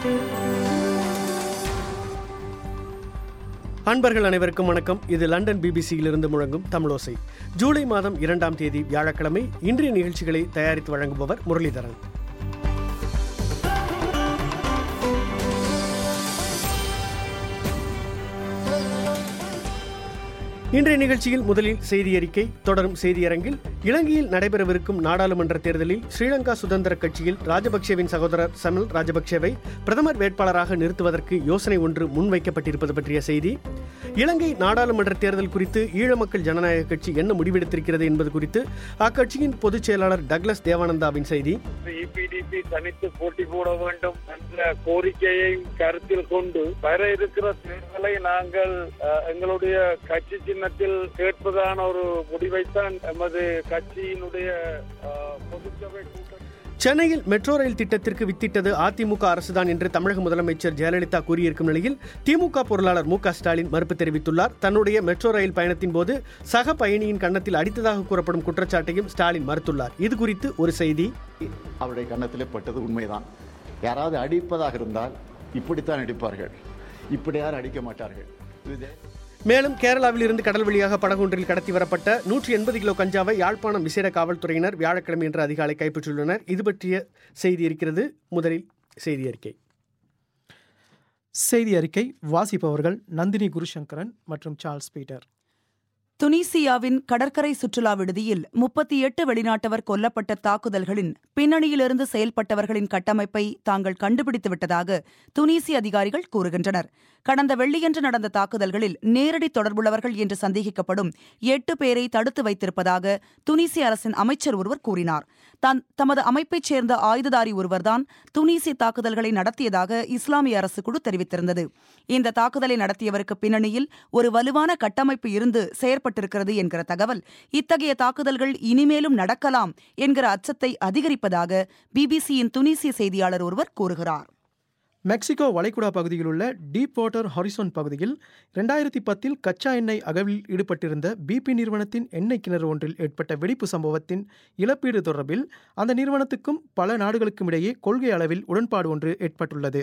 அன்பர்கள் அனைவருக்கும் வணக்கம் இது லண்டன் பிபிசியிலிருந்து முழங்கும் தமிழோசை ஜூலை மாதம் இரண்டாம் தேதி வியாழக்கிழமை இன்றைய நிகழ்ச்சிகளை தயாரித்து வழங்குபவர் முரளிதரன் இன்றைய நிகழ்ச்சியில் முதலில் செய்தி அறிக்கை தொடரும் செய்தியரங்கில் இலங்கையில் நடைபெறவிருக்கும் நாடாளுமன்ற தேர்தலில் ஸ்ரீலங்கா சுதந்திர கட்சியில் ராஜபக்சேவின் சகோதரர் சமல் ராஜபக்சேவை பிரதமர் வேட்பாளராக நிறுத்துவதற்கு யோசனை ஒன்று முன்வைக்கப்பட்டிருப்பது பற்றிய செய்தி இலங்கை நாடாளுமன்ற தேர்தல் குறித்து ஈழ மக்கள் ஜனநாயக கட்சி என்ன முடிவெடுத்திருக்கிறது என்பது குறித்து அக்கட்சியின் பொதுச் செயலாளர் டக்ளஸ் தேவானந்தாவின் செய்தி இபிடிபி தனித்து போட்டி போட வேண்டும் என்ற கோரிக்கையை கருத்தில் கொண்டு வர இருக்கிற தேர்தலை நாங்கள் அஹ், எங்களுடைய கட்சி சின்னத்தில் கேட்பதான ஒரு முடிவைத்தான் எமது கட்சியினுடைய அஹ், பொதுச்சபை கூட்டம் சென்னையில் மெட்ரோ ரயில் திட்டத்திற்கு வித்திட்டது அதிமுக அரசுதான் என்று தமிழக முதலமைச்சர் ஜெயலலிதா கூறியிருக்கும் நிலையில் திமுக பொருளாளர் மு க ஸ்டாலின் மறுப்பு தெரிவித்துள்ளார் தன்னுடைய மெட்ரோ ரயில் பயணத்தின் போது சக பயணியின் கன்னத்தில் அடித்ததாக கூறப்படும் குற்றச்சாட்டையும் ஸ்டாலின் மறுத்துள்ளார் இது குறித்து ஒரு செய்தி அவருடைய கன்னத்திலே பட்டது உண்மைதான் யாராவது அடிப்பதாக இருந்தால் இப்படித்தான் அடிப்பார்கள் இப்படி யாரும் அடிக்க மாட்டார்கள் இது மேலும் கேரளாவில் இருந்து கடல் வழியாக படகொன்றில் கடத்தி வரப்பட்ட நூற்றி எண்பது கிலோ கஞ்சாவை யாழ்ப்பாணம் விசேட காவல்துறையினர் வியாழக்கிழமை இன்று அதிகாலை கைப்பற்றியுள்ளனர் இது பற்றிய செய்தி இருக்கிறது முதலில் செய்தி அறிக்கை செய்தி அறிக்கை வாசிப்பவர்கள் நந்தினி குருசங்கரன் மற்றும் சார்ல்ஸ் பீட்டர் துனிசியாவின் கடற்கரை சுற்றுலா விடுதியில் முப்பத்தி எட்டு வெளிநாட்டவர் கொல்லப்பட்ட தாக்குதல்களின் பின்னணியிலிருந்து செயல்பட்டவர்களின் கட்டமைப்பை தாங்கள் கண்டுபிடித்து விட்டதாக துனிசிய அதிகாரிகள் கூறுகின்றனர் கடந்த வெள்ளியன்று நடந்த தாக்குதல்களில் நேரடி தொடர்புள்ளவர்கள் என்று சந்தேகிக்கப்படும் எட்டு பேரை தடுத்து வைத்திருப்பதாக துனிசிய அரசின் அமைச்சர் ஒருவர் கூறினார் தான் தமது அமைப்பைச் சேர்ந்த ஆயுததாரி ஒருவர்தான் துனிசிய தாக்குதல்களை நடத்தியதாக இஸ்லாமிய அரசு குழு தெரிவித்திருந்தது இந்த தாக்குதலை நடத்தியவருக்கு பின்னணியில் ஒரு வலுவான கட்டமைப்பு இருந்து செயற்பட்டிருக்கிறது என்கிற தகவல் இத்தகைய தாக்குதல்கள் இனிமேலும் நடக்கலாம் என்கிற அச்சத்தை அதிகரிப்பதாக பிபிசியின் துனிசிய செய்தியாளர் ஒருவர் கூறுகிறார் மெக்சிகோ வளைகுடா பகுதியில் உள்ள டீப் வாட்டர் ஹாரிசோன் பகுதியில் ரெண்டாயிரத்தி பத்தில் கச்சா எண்ணெய் அகவில் ஈடுபட்டிருந்த பிபி நிறுவனத்தின் எண்ணெய் கிணறு ஒன்றில் ஏற்பட்ட வெடிப்பு சம்பவத்தின் இழப்பீடு தொடர்பில் அந்த நிறுவனத்துக்கும் பல நாடுகளுக்கும் இடையே கொள்கை அளவில் உடன்பாடு ஒன்று ஏற்பட்டுள்ளது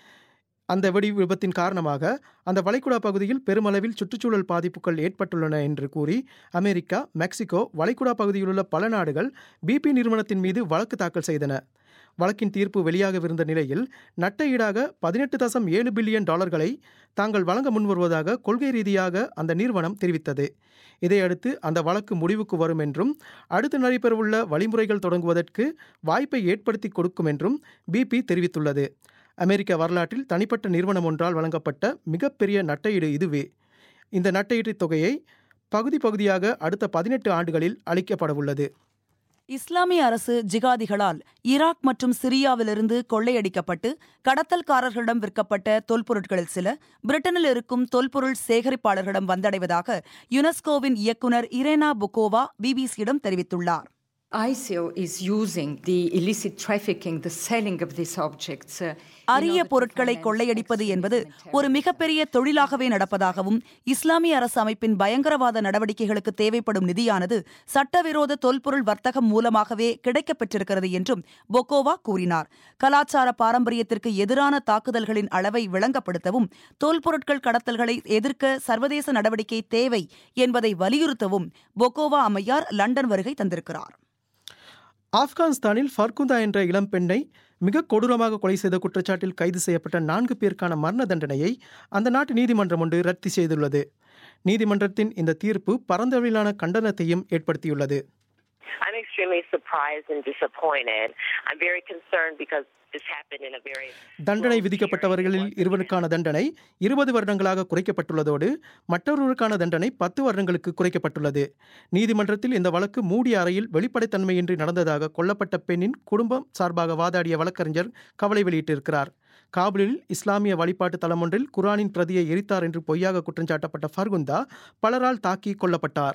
அந்த வெடி விபத்தின் காரணமாக அந்த வளைகுடா பகுதியில் பெருமளவில் சுற்றுச்சூழல் பாதிப்புகள் ஏற்பட்டுள்ளன என்று கூறி அமெரிக்கா மெக்சிகோ வளைகுடா பகுதியிலுள்ள பல நாடுகள் பிபி நிறுவனத்தின் மீது வழக்கு தாக்கல் செய்தன வழக்கின் தீர்ப்பு வெளியாகவிருந்த நிலையில் நட்ட ஈடாக பதினெட்டு தசம் ஏழு பில்லியன் டாலர்களை தாங்கள் வழங்க முன்வருவதாக கொள்கை ரீதியாக அந்த நிறுவனம் தெரிவித்தது இதையடுத்து அந்த வழக்கு முடிவுக்கு வரும் என்றும் அடுத்து நடைபெறவுள்ள வழிமுறைகள் தொடங்குவதற்கு வாய்ப்பை ஏற்படுத்தி கொடுக்கும் என்றும் பிபி தெரிவித்துள்ளது அமெரிக்க வரலாற்றில் தனிப்பட்ட நிறுவனம் ஒன்றால் வழங்கப்பட்ட மிகப்பெரிய நட்டையீடு இதுவே இந்த நட்டையீட்டுத் தொகையை பகுதி பகுதியாக அடுத்த பதினெட்டு ஆண்டுகளில் அளிக்கப்படவுள்ளது இஸ்லாமிய அரசு ஜிகாதிகளால் ஈராக் மற்றும் சிரியாவிலிருந்து கொள்ளையடிக்கப்பட்டு கடத்தல்காரர்களிடம் விற்கப்பட்ட தொல்பொருட்களில் சில பிரிட்டனில் இருக்கும் தொல்பொருள் சேகரிப்பாளர்களிடம் வந்தடைவதாக யுனெஸ்கோவின் இயக்குநர் இரேனா புகோவா பிபிசியிடம் தெரிவித்துள்ளார் ISIL is using the illicit trafficking, the selling of these objects. uh, in அரிய order to பொருட்களை finance கொள்ளையடிப்பது extremism என்பது and ஒரு terrorism. மிகப்பெரிய தொழிலாகவே நடப்பதாகவும் இஸ்லாமிய அரசு அமைப்பின் பயங்கரவாத நடவடிக்கைகளுக்கு தேவைப்படும் நிதியானது சட்டவிரோத தொல்பொருள் வர்த்தகம் மூலமாகவே கிடைக்கப் பெற்றிருக்கிறது என்றும் பொக்கோவா கூறினார் கலாச்சார பாரம்பரியத்திற்கு எதிரான தாக்குதல்களின் அளவை விளங்கப்படுத்தவும் தொல்பொருட்கள் கடத்தல்களை எதிர்க்க சர்வதேச நடவடிக்கை தேவை என்பதை வலியுறுத்தவும் பொக்கோவா அம்மையார் லண்டன் வருகை தந்திருக்கிறார் ஆப்கானிஸ்தானில் ஃபர்குந்தா என்ற இளம் பெண்ணை மிக கொடூரமாக கொலை செய்த குற்றச்சாட்டில் கைது செய்யப்பட்ட நான்கு பேருக்கான மரண தண்டனையை அந்த நாட்டு நீதிமன்றம் ஒன்று ரத்து செய்துள்ளது நீதிமன்றத்தின் இந்த தீர்ப்பு பரந்தளவிலான கண்டனத்தையும் ஏற்படுத்தியுள்ளது I'm extremely surprised and disappointed. I'm very concerned because this happened in a very தண்டனை விதிக்கப்பட்டவர்களில் இருவருக்கான தண்டனை இருபது வருடங்களாக குறைக்கப்பட்டுள்ளதோடு மற்றொருவருக்கான தண்டனை பத்து வருடங்களுக்கு குறைக்கப்பட்டுள்ளது நீதிமன்றத்தில் இந்த வழக்கு மூடிய அறையில் வெளிப்படைத்தன்மையின்றி நடந்ததாக கொல்லப்பட்ட பெண்ணின் குடும்பம் சார்பாக வாதாடிய வழக்கறிஞர் கவலை வெளியிட்டிருக்கிறார் காபூலில் இஸ்லாமிய வழிபாட்டு தலம் ஒன்றில் குரானின் பிரதியை எரித்தார் என்று பொய்யாக குற்றஞ்சாட்டப்பட்ட ஃபர்குந்தா பலரால் தாக்கி கொல்லப்பட்டார்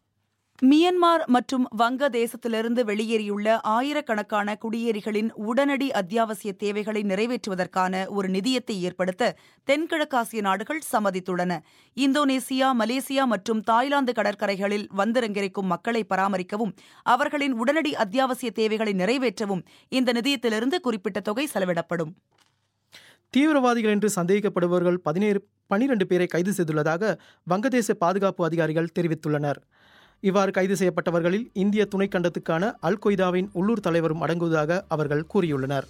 மியன்மார் மற்றும் வங்கதேசத்திலிருந்து வெளியேறியுள்ள ஆயிரக்கணக்கான குடியேறிகளின் உடனடி அத்தியாவசிய தேவைகளை நிறைவேற்றுவதற்கான ஒரு நிதியத்தை ஏற்படுத்த தென்கிழக்காசிய நாடுகள் சம்மதித்துள்ளன இந்தோனேசியா மலேசியா மற்றும் தாய்லாந்து கடற்கரைகளில் வந்திறங்கிருக்கும் மக்களை பராமரிக்கவும் அவர்களின் உடனடி அத்தியாவசிய தேவைகளை நிறைவேற்றவும் இந்த நிதியத்திலிருந்து குறிப்பிட்ட தொகை செலவிடப்படும் தீவிரவாதிகள் என்று சந்தேகிக்கப்படுபவர்கள் பதினேழு பனிரெண்டு பேரை கைது செய்துள்ளதாக வங்கதேச பாதுகாப்பு அதிகாரிகள் தெரிவித்துள்ளனர் இவ்வாறு கைது செய்யப்பட்டவர்களில் இந்திய துணைக்கண்டத்துக்கான அல் கொய்தாவின் உள்ளூர் தலைவரும் அடங்குவதாக அவர்கள் கூறியுள்ளனர்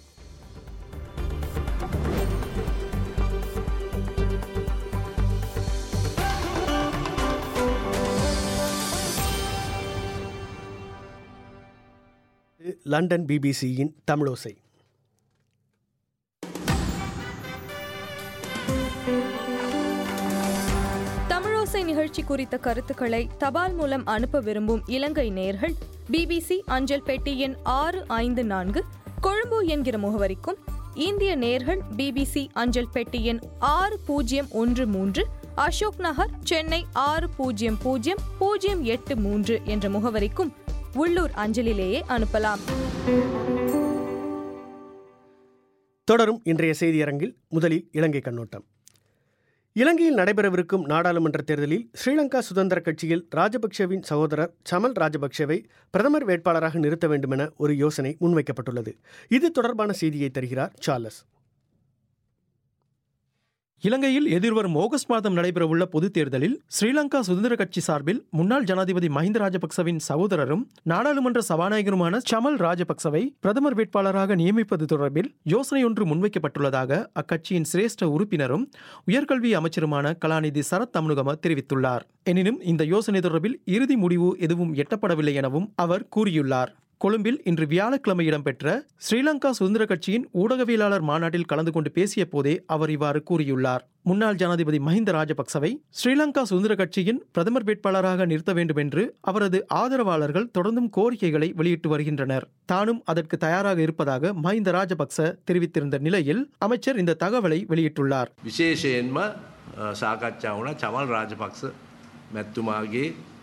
லண்டன் பிபிசியின் தமிழோசை தமிழோசை நிகழ்ச்சி குறித்த கருத்துக்களை தபால் மூலம் அனுப்ப விரும்பும் இலங்கை நேயர்கள் பிபிசி அஞ்சல் பெட்டி எண் ஆறு ஐந்து நான்கு கொழும்பு என்கிற முகவரிக்கும் இந்திய நேயர்கள் பிபிசி அஞ்சல் பெட்டி எண் ஆறு பூஜ்ஜியம் ஒன்று மூன்று அசோக் நகர் சென்னை ஆறு பூஜ்ஜியம் பூஜ்ஜியம் பூஜ்ஜியம் எட்டு மூன்று என்ற முகவரிக்கும் உள்ளூர் அஞ்சலிலேயே அனுப்பலாம் தொடரும் இன்றைய செய்தியரங்கில் முதலில் இலங்கை கண்ணோட்டம் இலங்கையில் நடைபெறவிருக்கும் நாடாளுமன்ற தேர்தலில் ஸ்ரீலங்கா சுதந்திர கட்சியில் ராஜபக்சேவின் சகோதரர் சமல் ராஜபக்சேவை பிரதமர் வேட்பாளராக நிறுத்த வேண்டுமென ஒரு யோசனை முன்வைக்கப்பட்டுள்ளது இது தொடர்பான செய்தியை தருகிறார் சார்லஸ் இலங்கையில் எதிர்வரும் ஆகஸ்ட் மாதம் நடைபெறவுள்ள பொதுத் தேர்தலில் ஸ்ரீலங்கா சுதந்திர கட்சி சார்பில் முன்னாள் ஜனாதிபதி மஹிந்த ராஜபக்சவின் சகோதரரும் நாடாளுமன்ற சபாநாயகருமான சமல் ராஜபக்சவை பிரதமர் வேட்பாளராக நியமிப்பது தொடர்பில் யோசனை ஒன்று முன்வைக்கப்பட்டுள்ளதாக அக்கட்சியின் சிரேஷ்ட உறுப்பினரும் உயர்கல்வி அமைச்சருமான கலாநிதி சரத் தமுனுகம தெரிவித்துள்ளார் எனினும் இந்த யோசனை தொடர்பில் இறுதி முடிவு எதுவும் எட்டப்படவில்லை எனவும் அவர் கூறியுள்ளார் கொழும்பில் இன்று வியாழக்கிழமை இடம்பெற்ற ஸ்ரீலங்கா சுதந்திர கட்சியின் ஊடகவியலாளர் மாநாட்டில் கலந்து கொண்டு பேசிய போதே அவர் இவ்வாறு கூறியுள்ளார் முன்னாள் ஜனாதிபதி மஹிந்த ராஜபக்சவை ஸ்ரீலங்கா சுதந்திர கட்சியின் பிரதமர் வேட்பாளராக நிறுத்த வேண்டும் என்று அவரது ஆதரவாளர்கள் தொடர்ந்தும் கோரிக்கைகளை வெளியிட்டு வருகின்றனர் தானும் அதற்கு தயாராக இருப்பதாக மஹிந்த ராஜபக்ச தெரிவித்திருந்த நிலையில் அமைச்சர் இந்த தகவலை வெளியிட்டுள்ளார் විශේෂයෙන්ම සාකච්ඡා වුණ චමල් රාජපක්ෂ මැත්තුමාගේ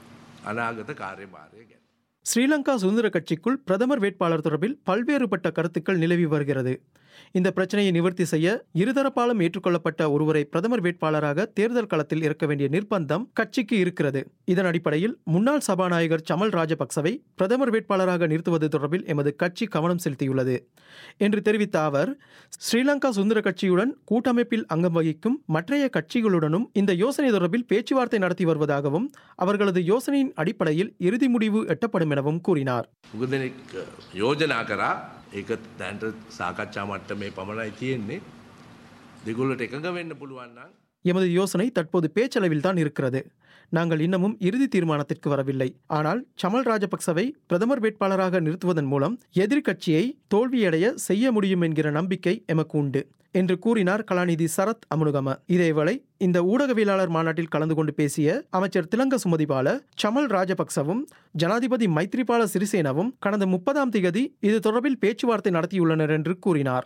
අනාගත කාර්යභාරය ගැන. ஸ்ரீலங்கா சுதந்திர கட்சிக்குள் பிரதமர் வேட்பாளர் தொடர்பில் பல்வேறுபட்ட கருத்துக்கள் நிலவி வருகிறது இந்த பிரச்சனையை நிவர்த்தி செய்ய இருதரப்பாலும் ஏற்றுக்கொள்ளப்பட்ட ஒருவரை பிரதமர் வேட்பாளராக தேர்தல் களத்தில் இருக்க வேண்டிய நிர்பந்தம் கட்சிக்கு இருக்கிறது இதன் அடிப்படையில் முன்னாள் சபாநாயகர் சமல் ராஜபக்சவை பிரதமர் வேட்பாளராக நிறுத்துவது தொடர்பில் எமது கட்சி கவனம் செலுத்தியுள்ளது என்று தெரிவித்த அவர் ஸ்ரீலங்கா சுதந்திர கட்சியுடன் கூட்டமைப்பில் அங்கம் வகிக்கும் மற்றைய கட்சிகளுடனும் இந்த யோசனை தொடர்பில் பேச்சுவார்த்தை நடத்தி வருவதாகவும் அவர்களது யோசனையின் அடிப்படையில் இறுதி முடிவு எட்டப்படும் எனவும் கூறினார் උගදනෙක් යෝජනා කරා ඒක දැන්ට සාකච්ඡා මට්ටමේ පමණයි තියෙන්නේ දෙගොල්ලට එකඟ වෙන්න පුළුවන්නම් எமது யோசனை தற்போது பேச்சளவில் தான் இருக்கிறது நாங்கள் இன்னமும் இறுதி தீர்மானத்திற்கு வரவில்லை ஆனால் சமல் ராஜபக்சவை பிரதமர் வேட்பாளராக நிறுத்துவதன் மூலம் எதிர்க்கட்சியை தோல்வியடைய செய்ய முடியும் என்கிற நம்பிக்கை எமக்கு உண்டு என்று கூறினார் கலாநிதி சரத் அமுனுகம இதேவேளை இந்த ஊடகவியலாளர் மாநாட்டில் கலந்து கொண்டு பேசிய அமைச்சர் திலங்க சுமதிபால சமல் ராஜபக்சவும் ஜனாதிபதி மைத்ரிபால சிறிசேனவும் கடந்த முப்பதாம் திகதி இது தொடர்பில் பேச்சுவார்த்தை நடத்தியுள்ளனர் என்று கூறினார்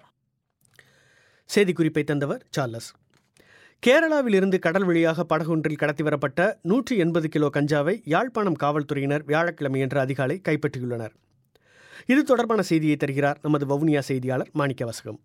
செய்திக்குறிப்பை தந்தவர் சார்லஸ் கேரளாவில் இருந்து கடல் வழியாக படகொன்றில் கடத்தி வரப்பட்ட நூற்றி எண்பது கிலோ கஞ்சாவை யாழ்ப்பாணம் காவல்துறையினர் வியாழக்கிழமையன்று அதிகாலை கைப்பற்றியுள்ளனர் இது தொடர்பான செய்தியை தருகிறார் நமது வவுனியா செய்தியாளர் மாணிக்கவாசகம்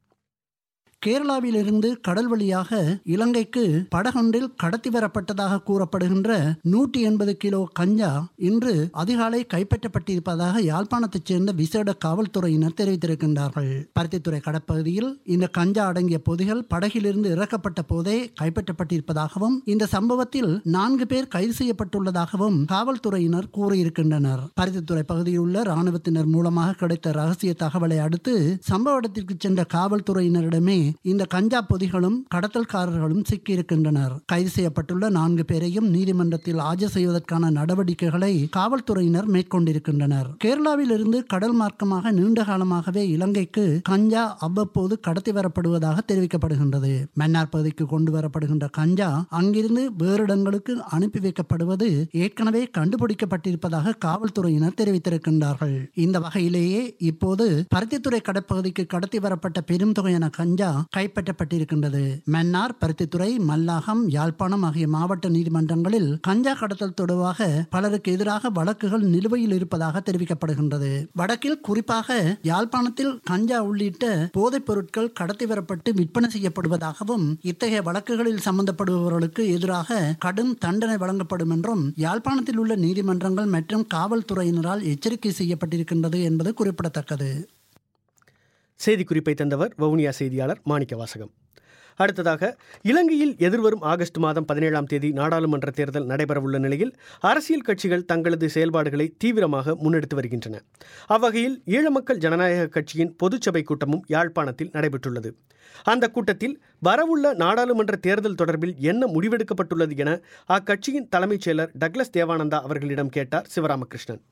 கேரளாவிலிருந்து கடல் வழியாக இலங்கைக்கு படகொன்றில் கடத்தி வரப்பட்டதாக கூறப்படுகின்ற நூற்றி எண்பது கிலோ கஞ்சா இன்று அதிகாலை கைப்பற்றப்பட்டிருப்பதாக யாழ்ப்பாணத்தைச் சேர்ந்த விசேட காவல்துறையினர் தெரிவித்திருக்கின்றார்கள் பருத்தித்துறை கடற்பகுதியில் இந்த கஞ்சா அடங்கிய பொதிகள் படகிலிருந்து இறக்கப்பட்ட போதே கைப்பற்றப்பட்டிருப்பதாகவும் இந்த சம்பவத்தில் நான்கு பேர் கைது செய்யப்பட்டுள்ளதாகவும் காவல்துறையினர் கூறியிருக்கின்றனர் பருத்தித்துறை பகுதியில் உள்ள ராணுவத்தினர் மூலமாக கிடைத்த ரகசிய தகவலை அடுத்து சம்பவ இடத்திற்கு சென்ற காவல்துறையினரிடமே இந்த கஞ்சா பொதிகளும் கடத்தல்காரர்களும் சிக்கியிருக்கின்றனர் கைது செய்யப்பட்டுள்ள நான்கு பேரையும் நீதிமன்றத்தில் ஆஜர் செய்வதற்கான நடவடிக்கைகளை காவல்துறையினர் மேற்கொண்டிருக்கின்றனர் கேரளாவில் இருந்து கடல் மார்க்கமாக நீண்ட காலமாகவே இலங்கைக்கு கஞ்சா அவ்வப்போது கடத்தி வரப்படுவதாக தெரிவிக்கப்படுகின்றது மன்னார் பகுதிக்கு கொண்டு வரப்படுகின்ற கஞ்சா அங்கிருந்து வேறு இடங்களுக்கு அனுப்பி வைக்கப்படுவது ஏற்கனவே கண்டுபிடிக்கப்பட்டிருப்பதாக காவல்துறையினர் தெரிவித்திருக்கின்றார்கள் இந்த வகையிலேயே இப்போது பருத்தித்துறை கடற்பகுதிக்கு கடத்தி வரப்பட்ட பெரும் தொகையான கஞ்சா கைப்பற்றப்பட்டிருக்கின்றது மன்னார் பருத்தித்துறை மல்லாகம் யாழ்ப்பாணம் ஆகிய மாவட்ட நீதிமன்றங்களில் கஞ்சா கடத்தல் தொடர்பாக பலருக்கு எதிராக வழக்குகள் நிலுவையில் இருப்பதாக தெரிவிக்கப்படுகின்றது வடக்கில் குறிப்பாக யாழ்ப்பாணத்தில் கஞ்சா உள்ளிட்ட போதைப் பொருட்கள் கடத்தி வரப்பட்டு விற்பனை செய்யப்படுவதாகவும் இத்தகைய வழக்குகளில் சம்பந்தப்படுபவர்களுக்கு எதிராக கடும் தண்டனை வழங்கப்படும் என்றும் யாழ்ப்பாணத்தில் உள்ள நீதிமன்றங்கள் மற்றும் காவல்துறையினரால் எச்சரிக்கை செய்யப்பட்டிருக்கின்றது என்பது குறிப்பிடத்தக்கது செய்திக்குறிப்பை தந்தவர் வவுனியா செய்தியாளர் மாணிக்க வாசகம் அடுத்ததாக இலங்கையில் எதிர்வரும் ஆகஸ்ட் மாதம் பதினேழாம் தேதி நாடாளுமன்ற தேர்தல் நடைபெறவுள்ள நிலையில் அரசியல் கட்சிகள் தங்களது செயல்பாடுகளை தீவிரமாக முன்னெடுத்து வருகின்றன அவ்வகையில் ஈழமக்கள் ஜனநாயக கட்சியின் பொதுச்சபை கூட்டமும் யாழ்ப்பாணத்தில் நடைபெற்றுள்ளது அந்த கூட்டத்தில் வரவுள்ள நாடாளுமன்ற தேர்தல் தொடர்பில் என்ன முடிவெடுக்கப்பட்டுள்ளது என அக்கட்சியின் தலைமைச் செயலர் டக்ளஸ் தேவானந்தா அவர்களிடம் கேட்டார் சிவராமகிருஷ்ணன்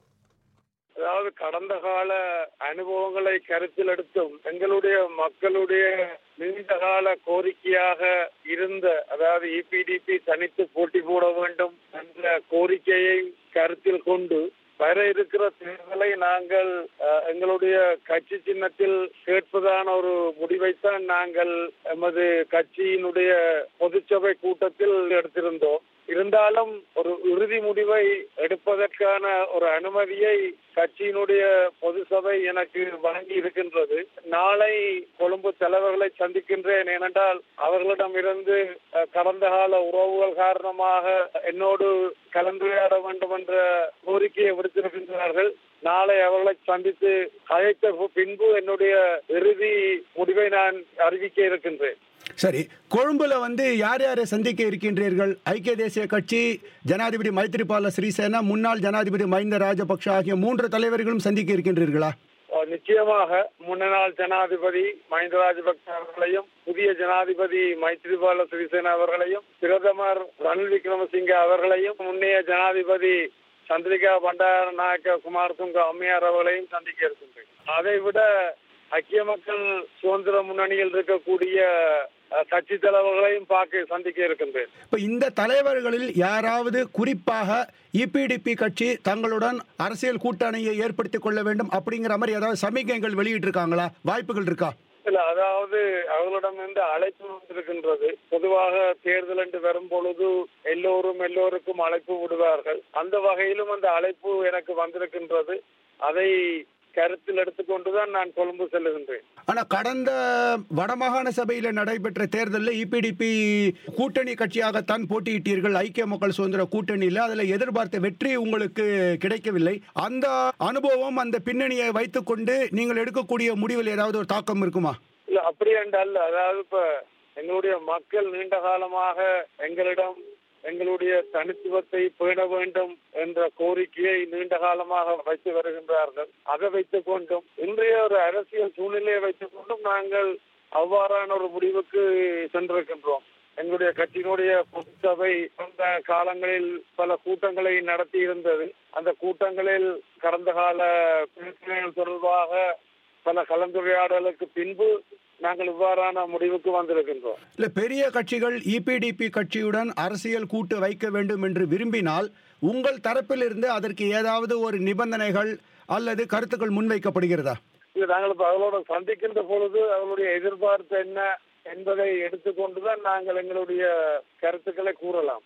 அதாவது கடந்த கால அனுபவங்களை கருத்தில் எடுத்தும் எங்களுடைய மக்களுடைய நீண்ட கால கோரிக்கையாக இருந்த அதாவது இபிடிபி தனித்து போட்டி போட வேண்டும் என்ற கோரிக்கையை கருத்தில் கொண்டு வர இருக்கிற தேர்தலை நாங்கள் அஹ், எங்களுடைய கட்சி சின்னத்தில் கேட்பதான ஒரு முடிவைத்தான் நாங்கள் எமது கட்சியினுடைய பொதுச்சபை கூட்டத்தில் எடுத்திருந்தோம் இருந்தாலும் ஒரு இறுதி முடிவை எடுப்பதற்கான ஒரு அனுமதியை கட்சியினுடைய பொது சபை எனக்கு வழங்கி இருக்கின்றது நாளை கொழும்பு தலைவர்களை சந்திக்கின்றேன் ஏனென்றால் அவர்களிடமிருந்து அஹ், கடந்த கால உறவுகள் காரணமாக என்னோடு கலந்துரையாட வேண்டும் என்ற கோரிக்கையை விடுத்திருக்கின்றார்கள் நாளை அவர்களை சந்தித்து அழைத்த பின்பு என்னுடைய இறுதி முடிவை நான் அறிவிக்க இருக்கின்றேன் சரி கொழும்புல வந்து யார் யாரை சந்திக்க இருக்கின்றீர்கள் ஐக்கிய தேசிய கட்சி ஜனாதிபதி மைத்ரிபால சிறிசேனா முன்னாள் ஜனாதிபதி மஹிந்த ராஜபக்ஷ ஆகிய மூன்று தலைவர்களும் சந்திக்க இருக்கின்றீர்களா அஹ் நிச்சயமாக முன்னாள் ஜனாதிபதி மஹிந்த ராஜபக்ச அவர்களையும் புதிய ஜனாதிபதி மைத்ரிபால சிறிசேனா அவர்களையும் பிரதமர் ரணில் விக்ரமசிங்க அவர்களையும் முன்னைய ஜனாதிபதி சந்திரிகா பண்டார நாயக்க குமாரதுங்க அம்மையார் அவர்களையும் சந்திக்க இருக்கின்றேன் அதை விட ஐக்கிய மக்கள் சுதந்திர முன்னணியில் இருக்கக்கூடிய அஹ், கட்சி தலைவர்களையும் பார்க்க சந்திக்க இருக்கின்றேன் இப்ப இந்த தலைவர்களில் யாராவது குறிப்பாக இபிடிபி கட்சி தங்களுடன் அரசியல் கூட்டணியை ஏற்படுத்திக் கொள்ள வேண்டும் அப்படிங்கிற மாதிரி ஏதாவது சமிக்கைகள் வெளியிட்டிருக்காங்களா வாய்ப்புகள் இருக்கா இல்ல அதாவது அவர்களிடமிருந்து அழைப்பு வந்திருக்கின்றது பொதுவாக தேர்தல் என்று வரும் பொழுது எல்லோரும் எல்லோருக்கும் அழைப்பு விடுவார்கள் அந்த வகையிலும் அந்த அழைப்பு எனக்கு வந்திருக்கின்றது அதை கருத்தில் எடுத்துக்கொண்டுதான் நான் கொழும்பு செல்லுகின்றேன் ஆனா கடந்த வடமாகாண சபையில நடைபெற்ற தேர்தலில் இபிடிபி கூட்டணி கட்சியாகத்தான் போட்டியிட்டீர்கள் ஐக்கிய மக்கள் சுதந்திர கூட்டணியில் அதுல எதிர்பார்த்த வெற்றி உங்களுக்கு கிடைக்கவில்லை அந்த அனுபவம் அந்த பின்னணியை வைத்துக்கொண்டு நீங்கள் எடுக்கக்கூடிய முடிவில் ஏதாவது ஒரு தாக்கம் இருக்குமா இல்ல அப்படி என்றல்ல அதாவது இப்ப எங்களுடைய மக்கள் நீண்ட காலமாக எங்களிடம் எங்களுடைய தனித்துவத்தை பேண வேண்டும் என்ற கோரிக்கையை நீண்ட காலமாக வைத்து வருகின்றார்கள் அதை வைத்துக் கொண்டும் இன்றைய ஒரு அரசியல் சூழ்நிலையை வைத்துக் கொண்டும் நாங்கள் அவ்வாறான ஒரு முடிவுக்கு சென்றிருக்கின்றோம் எங்களுடைய கட்சியினுடைய பொதுச்சபை கடந்த காலங்களில் பல கூட்டங்களை நடத்தி இருந்தது அந்த கூட்டங்களில் கடந்த கால பிரச்சனைகள் தொடர்பாக பல கலந்துரையாடலுக்கு பின்பு நாங்கள் இவ்வாறான முடிவுக்கு வந்திருக்கின்றோம் இல்ல பெரிய கட்சிகள் இபிடிபி கட்சியுடன் அரசியல் கூட்டு வைக்க வேண்டும் என்று விரும்பினால் உங்கள் தரப்பிலிருந்து அதற்கு ஏதாவது ஒரு நிபந்தனைகள் அல்லது கருத்துக்கள் முன்வைக்கப்படுகிறதா இது நாங்கள் இப்ப அவர்களோட சந்திக்கின்ற பொழுது அவர்களுடைய எதிர்பார்ப்பு என்ன என்பதை எடுத்துக்கொண்டுதான் நாங்கள் எங்களுடைய கருத்துக்களை கூறலாம்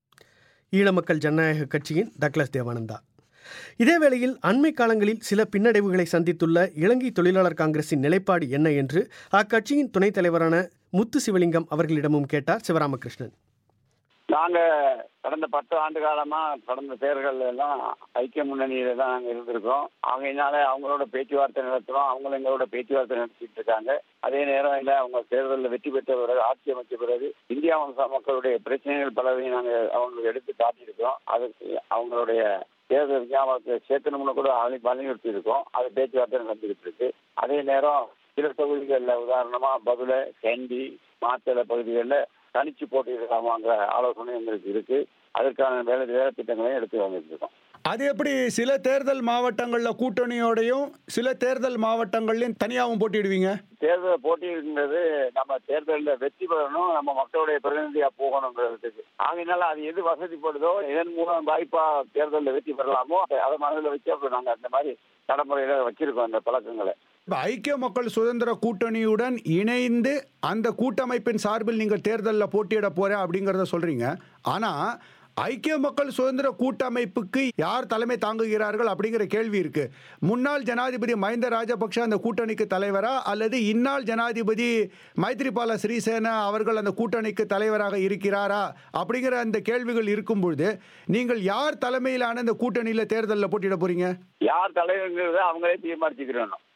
ஈழமக்கள் ஜனநாயக கட்சியின் டக்ளஸ் தேவானந்தா இதேவேளையில் அண்மை காலங்களில் சில பின்னடைவுகளை சந்தித்துள்ள இலங்கை தொழிலாளர் காங்கிரசின் நிலைப்பாடு என்ன என்று அக்கட்சியின் துணைத் தலைவரான முத்து சிவலிங்கம் அவர்களிடமும் கேட்டார் சிவராமகிருஷ்ணன் நாங்க கடந்த பத்து ஆண்டு காலமா கடந்த தேர்தல் எல்லாம் ஐக்கிய முன்னணியில தான் நாங்க இருந்திருக்கோம் ஆகையினால அவங்களோட பேச்சுவார்த்தை நடத்துறோம் அவங்களும் எங்களோட பேச்சுவார்த்தை நடத்திட்டு இருக்காங்க அதே நேரம் இல்ல அவங்க தேர்தலில் வெற்றி பெற்ற பிறகு ஆட்சி அமைச்ச பிறகு இந்தியா வம்ச மக்களுடைய பிரச்சனைகள் பலதையும் நாங்க அவங்களுக்கு எடுத்து காட்டியிருக்கோம் அதுக்கு அவங்களுடைய தேர்தல் விஞ்ஞாபனத்தை சேர்க்கணும்னு கூட அவளை வலியுறுத்தி இருக்கோம் அது பேச்சுவார்த்தை நடந்துகிட்டு இருக்கு அதே நேரம் சில தொகுதிகளில் உதாரணமா பதுளை கேண்டி மாத்தளை பகுதிகளில் தனிச்சு போட்டியிடலாமாங்கிற ஆலோசனை எங்களுக்கு இருக்கு அதற்கான வேலை வேலை திட்டங்களையும் எடுத்து வந்துட்டு இருக்கோம் அது எப்படி சில தேர்தல் மாவட்டங்கள்ல கூட்டணியோடையும் சில தேர்தல் மாவட்டங்கள்லயும் தனியாகவும் போட்டியிடுவீங்க தேர்தல் போட்டின்றது நம்ம தேர்தலில் வெற்றி பெறணும் நம்ம மக்களுடைய பிரதிநிதியா போகணுங்கிறதுக்கு ஆகையினால அது எது வசதிப்படுதோ இதன் மூலம் வாய்ப்பா தேர்தலில் வெற்றி பெறலாமோ அதை- அதை மனதில் வச்சு அப்புறம் நாங்கள் அந்த மாதிரி நடைமுறையில வச்சிருக்கோம் அந்த பழக்கங்களை இப்ப ஐக்கிய மக்கள் சுதந்திர கூட்டணியுடன் இணைந்து அந்த கூட்டமைப்பின் சார்பில் நீங்கள் தேர்தலில் போட்டியிட போறேன் அப்படிங்கிறத சொல்றீங்க ஆனா ஐக்கிய மக்கள் சுதந்திர கூட்டமைப்புக்கு யார் தலைமை தாங்குகிறார்கள் அப்படிங்கிற கேள்வி இருக்கு முன்னாள் ஜனாதிபதி மஹிந்த ராஜபக்ஷ அந்த கூட்டணிக்கு தலைவரா அல்லது இந்நாள் ஜனாதிபதி மைத்ரிபால சிறிசேனா அவர்கள் அந்த கூட்டணிக்கு தலைவராக இருக்கிறாரா அப்படிங்கிற அந்த கேள்விகள் இருக்கும் பொழுது நீங்கள் யார் தலைமையிலான இந்த கூட்டணியில தேர்தலில் போட்டியிட போறீங்க யார் தலைவருங்கிறத அவங்களே தீர்மானிச்சுக்கிறோம்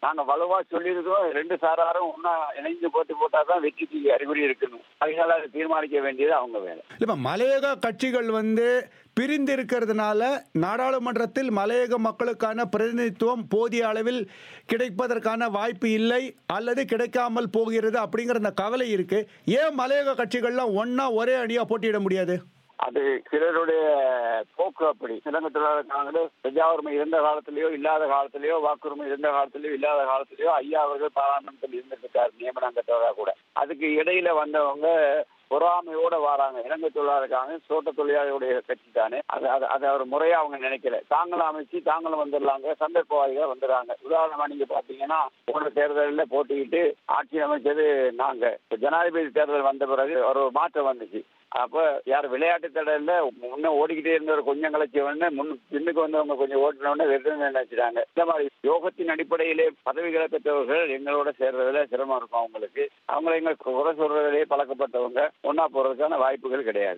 நாங்க வலுவா சொல்லியிருக்கோம் ரெண்டு சாராரும் ஒன்னா இணைந்து போட்டி போட்டா தான் வெற்றிக்கு அறிகுறி இருக்கணும் அதனால அதை தீர்மானிக்க வேண்டியது அவங்க வேலை இப்ப மலையக கட்சிகள் வந்து பிரிந்து இருக்கிறதுனால நாடாளுமன்றத்தில் மலையக மக்களுக்கான பிரதிநிதித்துவம் போதிய அளவில் கிடைப்பதற்கான வாய்ப்பு இல்லை அல்லது கிடைக்காமல் போகிறது அப்படிங்கிற அந்த கவலை இருக்கு ஏன் மலையக கட்சிகள்லாம் ஒன்னா ஒரே அணியா போட்டியிட முடியாது அது சிலருடைய போக்கு அப்படி இலங்கை தொழிலாளர் காங்கிரஸ் பிரஜாவுரிமை இருந்த காலத்திலேயோ இல்லாத காலத்திலேயோ வாக்குரிமை இருந்த காலத்திலேயோ இல்லாத காலத்திலேயோ ஐயா அவர்கள் பாராளுமன்றத்தில் இருந்திருக்காரு நியமனங்கத்தவராக கூட அதுக்கு இடையில வந்தவங்க பொறாமையோட வராங்க இலங்கை தொழிலாளர் காங்கிரஸ் தோட்ட தொழிலாளருடைய கட்சி தானே அது அது அதை அவர் முறையா அவங்க நினைக்கல தாங்களும் அமைச்சு தாங்களும் வந்துடுறாங்க சந்தர்ப்பவாதிகள் வந்துடுறாங்க உதாரணமா நீங்க பாத்தீங்கன்னா போன தேர்தலில் போட்டிக்கிட்டு ஆட்சி அமைச்சது நாங்க இப்ப ஜனாதிபதி தேர்தல் வந்த பிறகு ஒரு மாற்றம் வந்துச்சு அப்ப யார் விளையாட்டு தடல முன்ன ஓடிக்கிட்டே இருந்தவர் கொஞ்சம் கழிச்சவொடனே முன் பின்னுக்கு வந்தவங்க கொஞ்சம் ஓட்டினோடனே வெறும் நினைச்சிட்டாங்க இந்த மாதிரி யோகத்தின் அடிப்படையிலே பதவிகளை பெற்றவர்கள் எங்களோட சேர்றதுல சிரமம் இருக்கும் அவங்களுக்கு அவங்களை எங்க குறை சொல்றதுலேயே பழக்கப்பட்டவங்க ஒன்னா போறதுக்கான வாய்ப்புகள் கிடையாது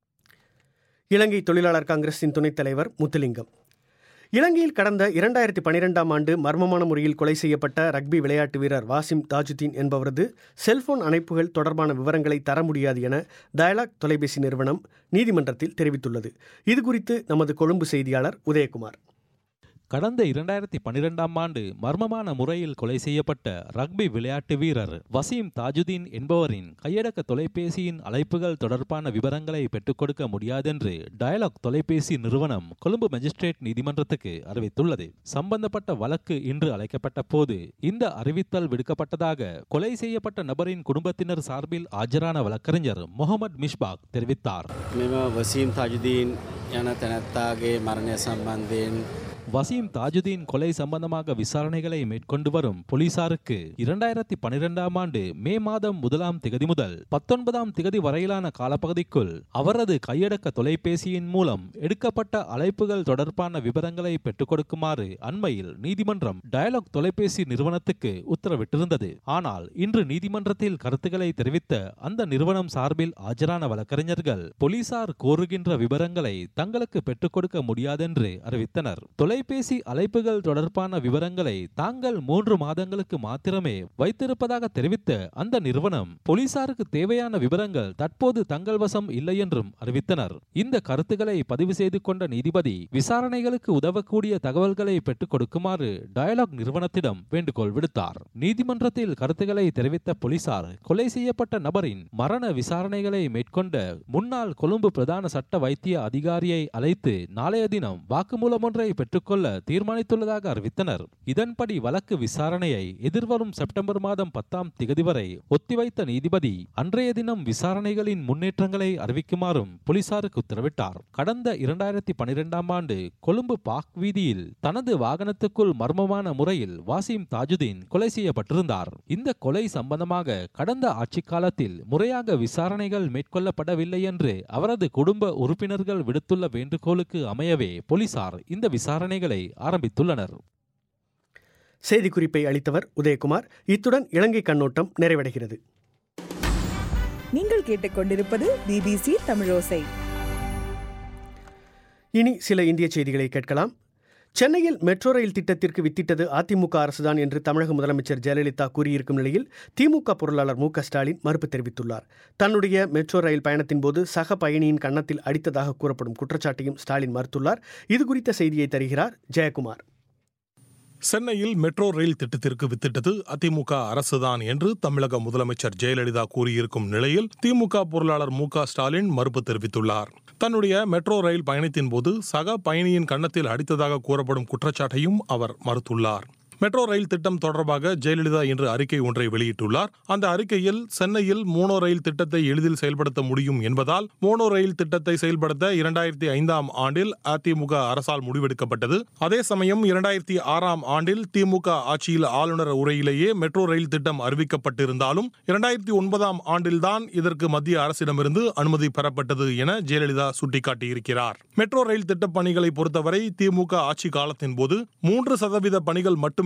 இலங்கை தொழிலாளர் காங்கிரசின் துணைத் தலைவர் முத்துலிங்கம் இலங்கையில் கடந்த இரண்டாயிரத்தி பனிரெண்டாம் ஆண்டு மர்மமான முறையில் கொலை செய்யப்பட்ட ரக்பி விளையாட்டு வீரர் வாசிம் தாஜுதீன் என்பவரது செல்போன் அணைப்புகள் தொடர்பான விவரங்களை தர முடியாது என டயலாக் தொலைபேசி நிறுவனம் நீதிமன்றத்தில் தெரிவித்துள்ளது இதுகுறித்து நமது கொழும்பு செய்தியாளர் உதயகுமார் கடந்த இரண்டாயிரத்தி பன்னிரெண்டாம் ஆண்டு மர்மமான முறையில் கொலை செய்யப்பட்ட ரக்பி விளையாட்டு வீரர் வசீம் தாஜுதீன் என்பவரின் கையடக்க தொலைபேசியின் அழைப்புகள் தொடர்பான விவரங்களை பெற்றுக் கொடுக்க முடியாதென்று டயலாக் தொலைபேசி நிறுவனம் கொழும்பு மேஜிஸ்ட்ரேட் நீதிமன்றத்துக்கு அறிவித்துள்ளது சம்பந்தப்பட்ட வழக்கு இன்று அழைக்கப்பட்ட போது இந்த அறிவித்தல் விடுக்கப்பட்டதாக கொலை செய்யப்பட்ட நபரின் குடும்பத்தினர் சார்பில் ஆஜரான வழக்கறிஞர் முகமது மிஷ்பாக் தெரிவித்தார் මෙම වසීම් තජුදීන් යන තැනැත්තාගේ මරණය සම්බන්ධයෙන් வசீம் தாஜுதீன் கொலை சம்பந்தமாக விசாரணைகளை மேற்கொண்டு வரும் போலீசாருக்கு இரண்டாயிரத்தி பனிரெண்டாம் ஆண்டு மே மாதம் முதலாம் திகதி முதல் பத்தொன்பதாம் திகதி வரையிலான காலப்பகுதிக்குள் அவரது கையடக்க தொலைபேசியின் மூலம் எடுக்கப்பட்ட அழைப்புகள் தொடர்பான விவரங்களை பெற்றுக் கொடுக்குமாறு அண்மையில் நீதிமன்றம் டயலாக் தொலைபேசி நிறுவனத்துக்கு உத்தரவிட்டிருந்தது ஆனால் இன்று நீதிமன்றத்தில் கருத்துக்களை தெரிவித்த அந்த நிறுவனம் சார்பில் ஆஜரான வழக்கறிஞர்கள் போலீசார் கோருகின்ற விவரங்களை தங்களுக்கு பெற்றுக் கொடுக்க முடியாதென்று அறிவித்தனர் தொலைபேசி அழைப்புகள் தொடர்பான விவரங்களை தாங்கள் மூன்று மாதங்களுக்கு மாத்திரமே வைத்திருப்பதாக தெரிவித்த அந்த நிறுவனம் போலீசாருக்கு தேவையான விவரங்கள் தற்போது தங்கள் வசம் இல்லை என்றும் அறிவித்தனர் இந்த கருத்துக்களை பதிவு செய்து கொண்ட நீதிபதி விசாரணைகளுக்கு உதவக்கூடிய தகவல்களை பெற்றுக் கொடுக்குமாறு டயலாக் நிறுவனத்திடம் வேண்டுகோள் விடுத்தார் நீதிமன்றத்தில் கருத்துக்களை தெரிவித்த போலீசார் கொலை செய்யப்பட்ட நபரின் மரண விசாரணைகளை மேற்கொண்ட முன்னாள் கொழும்பு பிரதான சட்ட வைத்திய அதிகாரியை அழைத்து நாளைய தினம் வாக்குமூலம் ஒன்றை பெற்றுக்கொள்ள தீர்மானித்துள்ளதாக அறிவித்தனர் இதன்படி வழக்கு விசாரணையை எதிர்வரும் செப்டம்பர் மாதம் பத்தாம் திகதி வரை ஒத்திவைத்த நீதிபதி அன்றைய தினம் விசாரணைகளின் முன்னேற்றங்களை அறிவிக்குமாறும் போலீசாருக்கு உத்தரவிட்டார் கடந்த இரண்டாயிரத்தி பனிரெண்டாம் ஆண்டு கொழும்பு பாக் வீதியில் தனது வாகனத்துக்குள் மர்மமான முறையில் வாசிம் தாஜுதீன் கொலை செய்யப்பட்டிருந்தார் இந்த கொலை சம்பந்தமாக கடந்த ஆட்சி காலத்தில் முறையாக விசாரணைகள் மேற்கொள்ளப்படவில்லை என்று அவரது குடும்ப உறுப்பினர்கள் விடுத்துள்ள வேண்டுகோளுக்கு அமையவே போலீசார் இந்த விசாரணைகளை ஆரம்பித்துள்ளனர் செய்திக்குறிப்பை அளித்தவர் உதயகுமார் இத்துடன் இலங்கை கண்ணோட்டம் நிறைவடைகிறது நீங்கள் கேட்டுக்கொண்டிருப்பது பிபிசி தமிழோசை இனி சில இந்திய செய்திகளை கேட்கலாம் சென்னையில் மெட்ரோ ரயில் திட்டத்திற்கு வித்திட்டது அதிமுக அரசுதான் என்று தமிழக முதலமைச்சர் ஜெயலலிதா கூறியிருக்கும் நிலையில் திமுக பொருளாளர் மு ஸ்டாலின் மறுப்பு தெரிவித்துள்ளார் தன்னுடைய மெட்ரோ ரயில் பயணத்தின் போது சக பயணியின் கன்னத்தில் அடித்ததாக கூறப்படும் குற்றச்சாட்டையும் ஸ்டாலின் மறுத்துள்ளார் இது குறித்த செய்தியை தருகிறார் ஜெயக்குமார் சென்னையில் மெட்ரோ ரயில் திட்டத்திற்கு வித்திட்டது அதிமுக அரசுதான் என்று தமிழக முதலமைச்சர் ஜெயலலிதா கூறியிருக்கும் நிலையில் திமுக பொருளாளர் மு ஸ்டாலின் மறுப்பு தெரிவித்துள்ளார் தன்னுடைய மெட்ரோ ரயில் பயணத்தின் போது சக பயணியின் கன்னத்தில் அடித்ததாக கூறப்படும் குற்றச்சாட்டையும் அவர் மறுத்துள்ளார் மெட்ரோ ரயில் திட்டம் தொடர்பாக ஜெயலலிதா இன்று அறிக்கை ஒன்றை வெளியிட்டுள்ளார் அந்த அறிக்கையில் சென்னையில் மோனோ ரயில் திட்டத்தை எளிதில் செயல்படுத்த முடியும் என்பதால் மோனோ ரயில் திட்டத்தை செயல்படுத்த இரண்டாயிரத்தி ஐந்தாம் ஆண்டில் அதிமுக அரசால் முடிவெடுக்கப்பட்டது அதே சமயம் இரண்டாயிரத்தி ஆறாம் ஆண்டில் திமுக ஆட்சியில் ஆளுநர் உரையிலேயே மெட்ரோ ரயில் திட்டம் அறிவிக்கப்பட்டிருந்தாலும் இரண்டாயிரத்தி ஒன்பதாம் ஆண்டில்தான் இதற்கு மத்திய அரசிடமிருந்து அனுமதி பெறப்பட்டது என ஜெயலலிதா சுட்டிக்காட்டியிருக்கிறார் மெட்ரோ ரயில் திட்ட பணிகளை பொறுத்தவரை திமுக ஆட்சி காலத்தின் போது மூன்று சதவீத பணிகள் மட்டுமே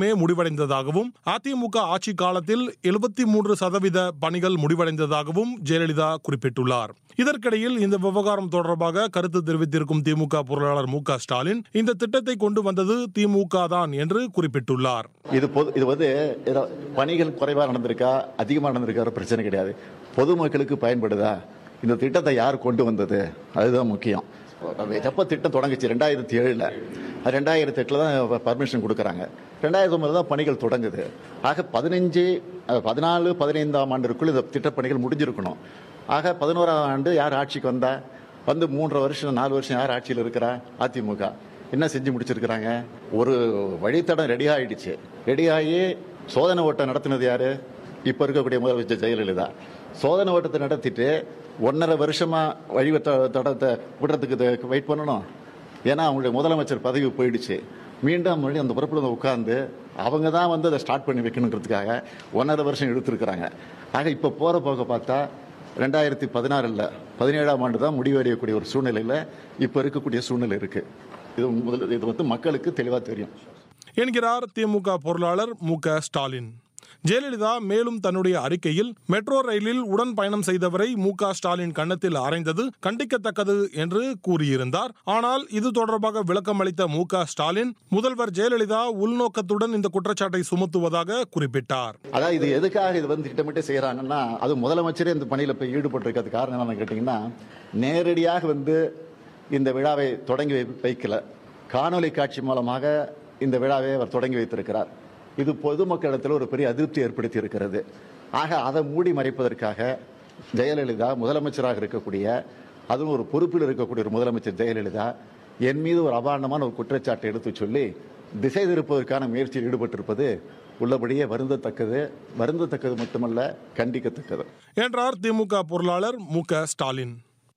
மட்டுமே முடிவடைந்ததாகவும் அதிமுக ஆட்சி காலத்தில் எழுபத்தி மூன்று சதவீத பணிகள் முடிவடைந்ததாகவும் ஜெயலலிதா குறிப்பிட்டுள்ளார் இதற்கிடையில் இந்த விவகாரம் தொடர்பாக கருத்து தெரிவித்திருக்கும் திமுக பொருளாளர் மு க ஸ்டாலின் இந்த திட்டத்தை கொண்டு வந்தது திமுக தான் என்று குறிப்பிட்டுள்ளார் இது பொது இது வந்து ஏதோ பணிகள் குறைவாக நடந்திருக்கா அதிகமாக நடந்திருக்கா பிரச்சனை கிடையாது பொதுமக்களுக்கு பயன்படுதா இந்த திட்டத்தை யார் கொண்டு வந்தது அதுதான் முக்கியம் எப்போ திட்டம் தொடங்குச்சு ரெண்டாயிரத்தி ஏழில் ரெண்டாயிரத்தி எட்டில் தான் பர்மிஷன் கொடுக்குறாங்க ரெண்டாயிரத்தி ஒன்பது தான் பணிகள் தொடங்குது ஆக பதினஞ்சு அஹ், பதினாலு பதினைந்தாம் ஆண்டிற்குள் இந்த திட்டப்பணிகள் முடிஞ்சிருக்கணும் ஆக பதினோராம் ஆண்டு யார் ஆட்சிக்கு வந்தா வந்து மூன்றரை வருஷம் நாலு வருஷம் யார் ஆட்சியில் இருக்கிறா அதிமுக என்ன செஞ்சு முடிச்சிருக்கிறாங்க ஒரு வழித்தடம் ரெடி ஆயிடுச்சு ரெடி ஆகி சோதனை ஓட்டம் நடத்தினது யாரு இப்ப இருக்கக்கூடிய முதலமைச்சர் ஜெயலலிதா சோதனை ஓட்டத்தை நடத்திட்டு ஒன்றரை வருஷமா வழிவட்ட தடத்தை விடுறதுக்கு வெயிட் பண்ணணும் ஏன்னா அவங்களுடைய முதலமைச்சர் பதவி போயிடுச்சு மீண்டும் மறுபடியும் அந்த பொறுப்பில் வந்து உட்கார்ந்து அவங்க தான் வந்து அதை ஸ்டார்ட் பண்ணி வைக்கணுங்கிறதுக்காக ஒன்றரை வருஷம் எடுத்திருக்கிறாங்க ஆக இப்போ போகிற போக பார்த்தா ரெண்டாயிரத்தி பதினாறில் பதினேழாம் ஆண்டு தான் முடிவடையக்கூடிய ஒரு சூழ்நிலையில் இப்போ இருக்கக்கூடிய சூழ்நிலை இருக்கு இது முதல் இது வந்து மக்களுக்கு தெளிவாக தெரியும் என்கிறார் திமுக பொருளாளர் மு க ஸ்டாலின் ஜெயலலிதா மேலும் தன்னுடைய அறிக்கையில் மெட்ரோ ரயிலில் உடன் பயணம் செய்தவரை மு க ஸ்டாலின் கன்னத்தில் அறைந்தது கண்டிக்கத்தக்கது என்று கூறியிருந்தார் ஆனால் இது தொடர்பாக விளக்கம் அளித்த மு க ஸ்டாலின் முதல்வர் ஜெயலலிதா உள்நோக்கத்துடன் இந்த குற்றச்சாட்டை சுமத்துவதாக குறிப்பிட்டார் அதாவது இது எதுக்காக இது வந்து திட்டமிட்டு செய்யறாங்கன்னா அது முதலமைச்சரே இந்த பணியில் போய் ஈடுபட்டிருக்கிறது காரணம் என்னன்னு கேட்டிங்கன்னா நேரடியாக வந்து இந்த விழாவை தொடங்கி வை- வைக்கல காணொளி காட்சி மூலமாக இந்த விழாவை அவர் தொடங்கி வைத்திருக்கிறார் இது பொதுமக்களிடத்தில் ஒரு பெரிய அதிருப்தி ஏற்படுத்தி இருக்கிறது ஆக அதை மூடி மறைப்பதற்காக ஜெயலலிதா முதலமைச்சராக இருக்கக்கூடிய அதுவும் ஒரு பொறுப்பில் இருக்கக்கூடிய ஒரு முதலமைச்சர் ஜெயலலிதா என் மீது ஒரு அபாண்டமான ஒரு குற்றச்சாட்டை எடுத்து சொல்லி திசை திருப்பதற்கான முயற்சியில் ஈடுபட்டிருப்பது உள்ளபடியே வருந்தத்தக்கது வருந்தத்தக்கது மட்டுமல்ல கண்டிக்கத்தக்கது என்றார் திமுக பொருளாளர் மு க ஸ்டாலின்